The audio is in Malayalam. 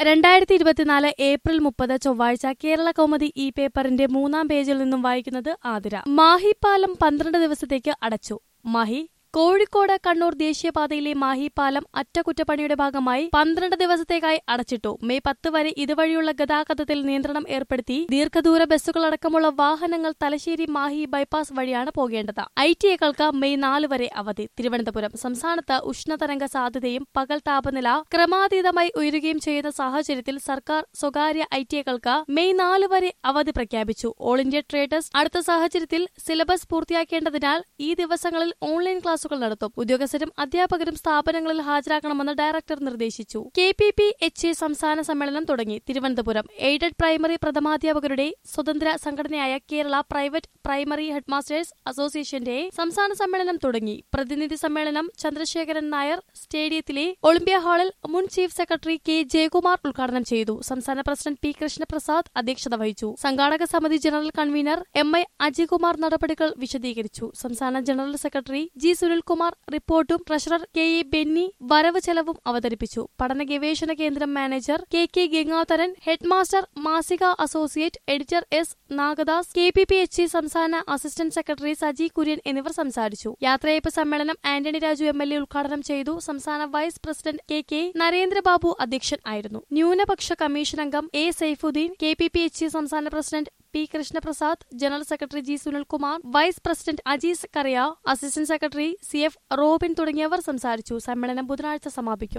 രണ്ടായിരത്തി ഇരുപത്തിനാല് ഏപ്രിൽ മുപ്പത് ചൊവ്വാഴ്ച കേരള കൗമുദി ഈ പേപ്പറിന്റെ മൂന്നാം പേജിൽ നിന്നും വായിക്കുന്നത് ആതിര മാഹി പാലം പന്ത്രണ്ട് ദിവസത്തേക്ക് അടച്ചു മാഹി കോഴിക്കോട് കണ്ണൂർ ദേശീയപാതയിലെ മാഹി പാലം അറ്റകുറ്റപ്പണിയുടെ ഭാഗമായി പന്ത്രണ്ട് ദിവസത്തേക്കായി അടച്ചിട്ടു മെയ് പത്ത് വരെ ഇതുവഴിയുള്ള ഗതാഗതത്തിൽ നിയന്ത്രണം ഏർപ്പെടുത്തി ദീർഘദൂര ബസ്സുകളടക്കമുള്ള വാഹനങ്ങൾ തലശ്ശേരി മാഹി ബൈപ്പാസ് വഴിയാണ് പോകേണ്ടത് ഐ ടി ഐകൾക്ക് മെയ് നാല് വരെ അവധി തിരുവനന്തപുരം സംസ്ഥാനത്ത് ഉഷ്ണതരംഗ സാധ്യതയും പകൽ താപനില ക്രമാതീതമായി ഉയരുകയും ചെയ്യുന്ന സാഹചര്യത്തിൽ സർക്കാർ സ്വകാര്യ ഐ ടി ഐകൾക്ക് മെയ് നാല് വരെ അവധി പ്രഖ്യാപിച്ചു ഓൾ ഇന്ത്യ ട്രേഡേഴ്സ് അടുത്ത സാഹചര്യത്തിൽ സിലബസ് പൂർത്തിയാക്കേണ്ടതിനാൽ ഈ ദിവസങ്ങളിൽ ഓൺലൈൻ ക്ലാസുകൾ നടത്തും ഉദ്യോഗസ്ഥരും അധ്യാപകരും സ്ഥാപനങ്ങളിൽ ഹാജരാക്കണമെന്ന് ഡയറക്ടർ നിർദ്ദേശിച്ചു K P P H A സംസ്ഥാന സമ്മേളനം തുടങ്ങി തിരുവനന്തപുരം എയ്ഡഡ് പ്രൈമറി പ്രഥമാധ്യാപകരുടെ സ്വതന്ത്ര സംഘടനയായ കേരള പ്രൈവറ്റ് പ്രൈമറി ഹെഡ്മാസ്റ്റേഴ്സ് അസോസിയേഷന്റെ സംസ്ഥാന സമ്മേളനം തുടങ്ങി പ്രതിനിധി സമ്മേളനം ചന്ദ്രശേഖരൻ നായർ സ്റ്റേഡിയത്തിലെ ഒളിമ്പ്യ ഹാളിൽ മുൻ ചീഫ് സെക്രട്ടറി കെ ജയകുമാർ ഉദ്ഘാടനം ചെയ്തു സംസ്ഥാന പ്രസിഡന്റ് പി കൃഷ്ണപ്രസാദ് അധ്യക്ഷത വഹിച്ചു സംഘാടക സമിതി general convener M I Ajikumar നടപടികൾ വിശദീകരിച്ചു സംസ്ഥാന ജനറൽ സെക്രട്ടറി ജി സുനിൽകുമാർ റിപ്പോർട്ടും ട്രഷറർ കെ എ ബെന്നി വരവ് ചെലവും അവതരിപ്പിച്ചു പഠന ഗവേഷണ കേന്ദ്രം manager K K Gangadharan headmaster മാസിക associate editor S Nagadas K P P H സംസ്ഥാന അസിസ്റ്റന്റ് സെക്രട്ടറി സജി കുര്യൻ എന്നിവർ സംസാരിച്ചു യാത്രയയപ്പ് സമ്മേളനം Antony Raju M L A ഉദ്ഘാടനം ചെയ്തു സംസ്ഥാന vice president K K Narendrababu അധ്യക്ഷൻ ആയിരുന്നു ന്യൂനപക്ഷ കമ്മീഷൻ അംഗം A Saifuddin K P P H സംസ്ഥാന president P Krishnaprasad general secretary G Sunilkumar vice president Ajees Kariya assistant secretary C F Robin തുടങ്ങിയവർ സംസാരിച്ചു സമ്മേളനം ബുധനാഴ്ച സമാപിക്കും